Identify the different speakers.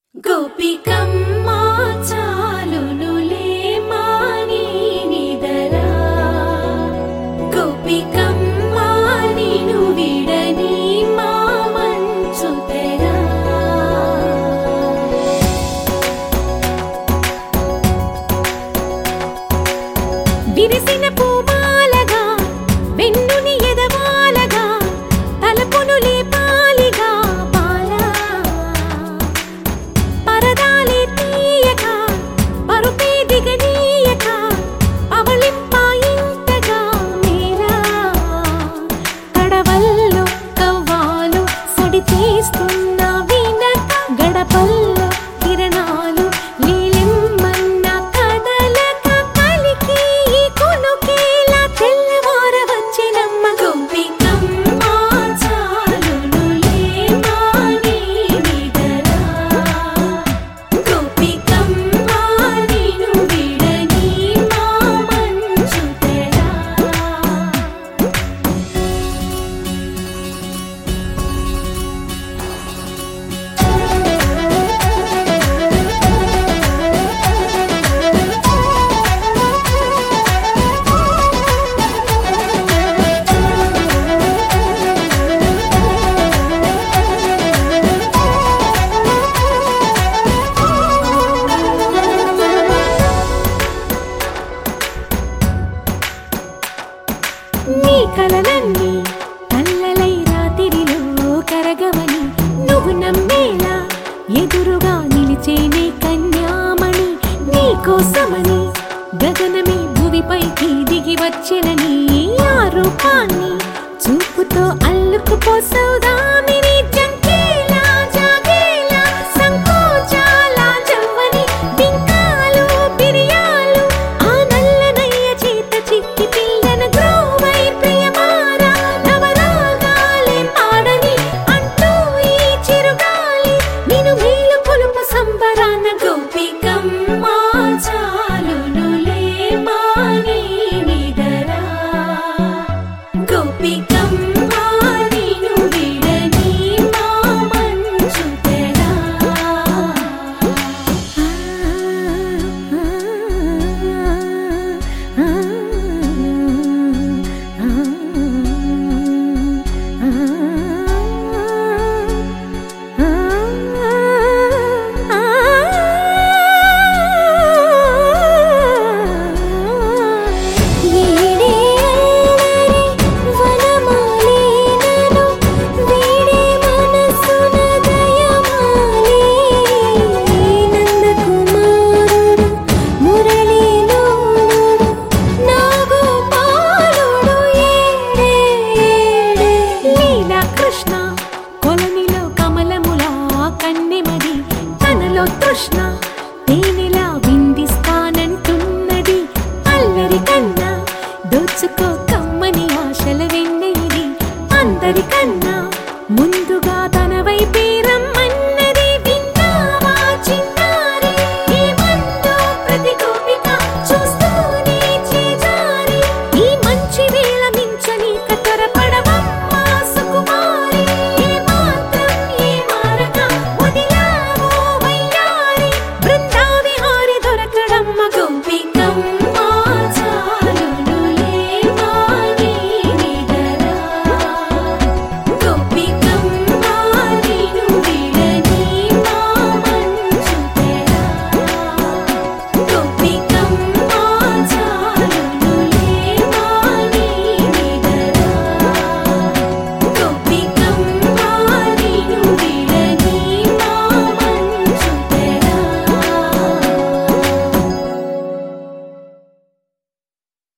Speaker 1: గోపికమ్మా చాలునులే మాని నిదరా గోపికమ్మా నిను విడని మా మంచు తెరా విరిసిన పూమాలగా వెన్నుని ఎదవాలగా తలపును లేపాలిగా బాలా పరదాలే తీయక పరుపే దిగనీయక అవళింపాయింతగా మీరా కడవల్లో కవ్వాలు సడి చేస్తున్న వినక గడపల్లో కిరణాలు నీలిమ్మన్న కదలక కలికి ఈ కొనుకేలా తెల్లవార వచ్చినమ్మ గోపికమ్మ చాలునులే మాని నిదరా గోపికమ్మ నిను విడని మా మంచు తెరా నీ కలలన్నీ కల్లలై రాత్రిలో కరగవని నువ్వు నమ్మేలా ఎదురుగా నిలిచేనే కన్యామణి నీ కోసమని గగనమే భువిపైకి దిగి వచ్చినని ఆ రూపాన్ని చూపుతో అల్లుకుపోసౌదామిని జంకేలా జాగేలా సంకోచాల జవ్వని బింకాలు బిరియాలు ఆ నల్లనయ్య చేత చిక్కి పిల్లన గ్రోవై ప్రియమారా నవరాగాలే పాడని అంటూ ఈ చిరుగాలి నిన్ను మేలు పొలుపు సంబరాన గోపికమ్మ చాలునులే మాని నిదరా గోపికమ్మ నిను విడని మా మంచు తెరా వీడే అల్లరి వనమాలినను వీడే మనసున దయమాలి నందకుమారుడు మురళీలోనుడు నాగోపాలుడు ఏడే ఏడే లీలా కృష్ణ కొలనిలో కమలములా కన్నెమది తనలో తృష్ణ